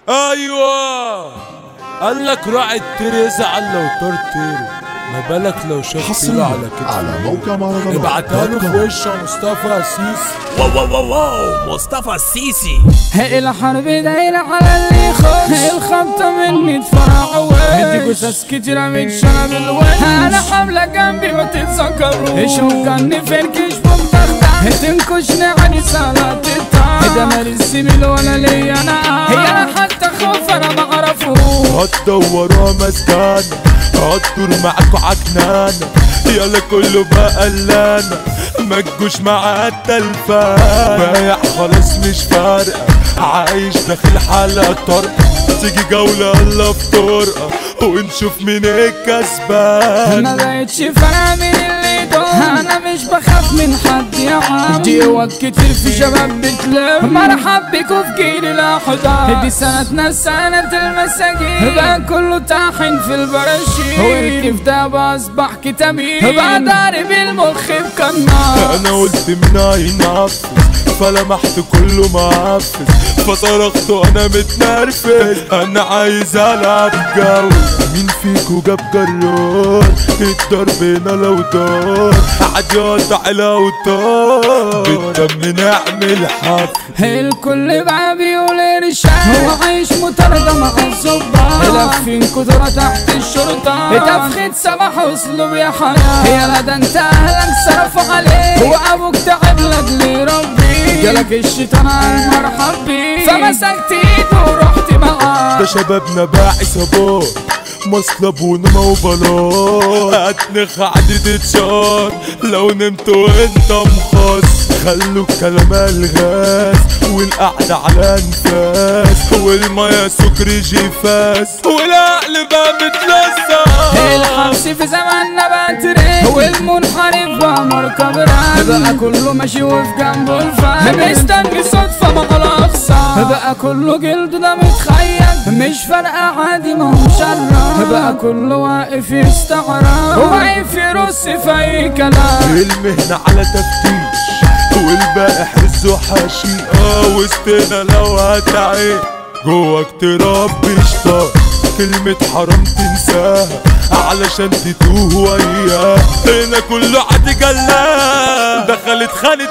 ايوه قال لك راعي الطير يزعل لو طار طيره ما بالك لو شاف طيره حصريا على كتفه على موقع مهرجانات ابعتها له دوت في كوم. وش يا مصطفى اسيس واو واو واو واو مصطفى السيسي هي الحرب دايرة على اللي يخش هي الخبطة مني تفرع وش هدي قصص كتيرة من شرب الوش أنا حاملة جنبي ما تتذكروش شوكاني في الكش بمتخدع هتنكشني عن صلاة الطعام ده مال السبيل ولا لي أنا هي أنا حتى خوف أنا ما أعرفوش هتدوروا مسكان هتدور معاكوا عكنان يلا كله بقى قلان ما تجوش مع التلفان بايع خلاص مش فارقة عايش داخل حلقة طرقة تيجي جولة يلا في طرقة ونشوف مين الكسبان ما بقتش فاهم مين اللي دول انا مش بخاف من حد يا عم دي وقت كتير في شباب بتلم مرحب بيكوا في جيل الاحضان دي سنتنا سنة المساجين بقى كله طاحن في البراشيل والكيف ده بقى اصبح كتابي بقى ضارب المخ بكنار انا قلت من هينفذ فلمحت كله معفز فصرخت وانا متنرفز انا عايز العب جو مين فيكو جاب جرار الضرب هنا لو دار عاد يقطع الاوتار بالدم نعمل حفل الكل بقى بيقول ارشاد هو عايش مطاردة مع الظباط لافين كترة تحت الشرطة تفخد سبح اسلوب يا حياة يا ده انت اهلك صرفوا عليك وابوك تعب لك لربي جالك الشيطان على المرحب بيه فمسكت ايده ورحت معاه ده شبابنا باعي صبار مصلب ونما وبلاط هتنخ عدد تشار لو نمت وانت مخص خلوا الكلام الغاز والقعدة على انفاس والمية سكر جفاس والعقل بقى متلسع الحبس في زماننا بقى ترند والمنحرف بقى مركب ران بقى كله ماشي وفي جنبه الفن مستني صدفة ما خلاص بقى كله جلد ده متخيل مش فارقة عادي ما هو شرع بقى كله واقف يستغرب واقف يرص في أي كلام المهنة على تفتيش والباقي حرز وحشي اه وسطنا لو هتعيش جواك تربي شطار كلمة حرام تنساها علشان تتوه وياه هنا كله عادي جلاه دخلت خانة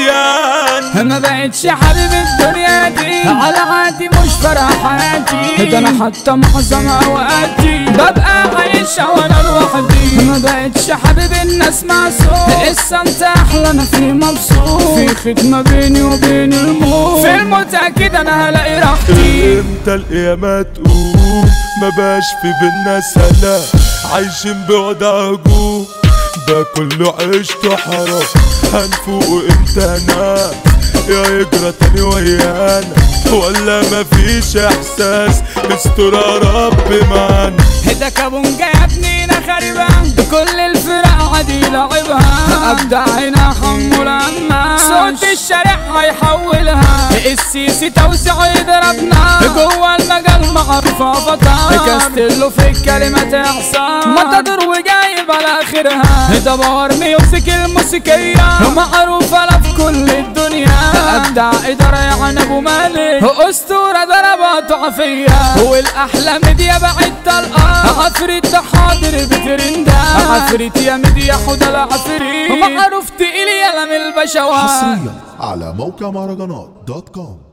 نسيان ما بقتش حابب الدنيا دي على عادي مش فارقة حياتي ده انا حتى معظم اوقاتي ببقى عايشة وانا لوحدي ما بقتش حابب الناس معصوم لسه انت احلى انا في مبسوط في خدمة بيني وبين الموت في الموت اكيد انا هلاقي راحتي امتى القيامة تقوم ما باش في بينا سلام عايشين بعد هجوم ده كله عيشته حرام هنفوق امتى نام يا يجرى تاني ويانا ولا مفيش احساس استر يا رب معانا ده كابونجا يا ابني انا خربان كل الفرق عادي لعبها ابدع هنا حمول اما صوت الشارع هيحولها السيسي توسع يضربنا جوه المجال معروفة بطل كاستيلو في الكلمات احسان مطدر وجايب على اخرها ده باور ميوزك الموسيقية معروفة لا في كل الدنيا ابدع ادارة يعني ابو مالك اسطورة ضربات عافية والاحلى ميديا بعد طلقة عفريت ده حاضر بترندا عفريت يا ميديا حوض العفريت معروف تقيل يا من البشوات حصريا على موقع مهرجانات دوت كوم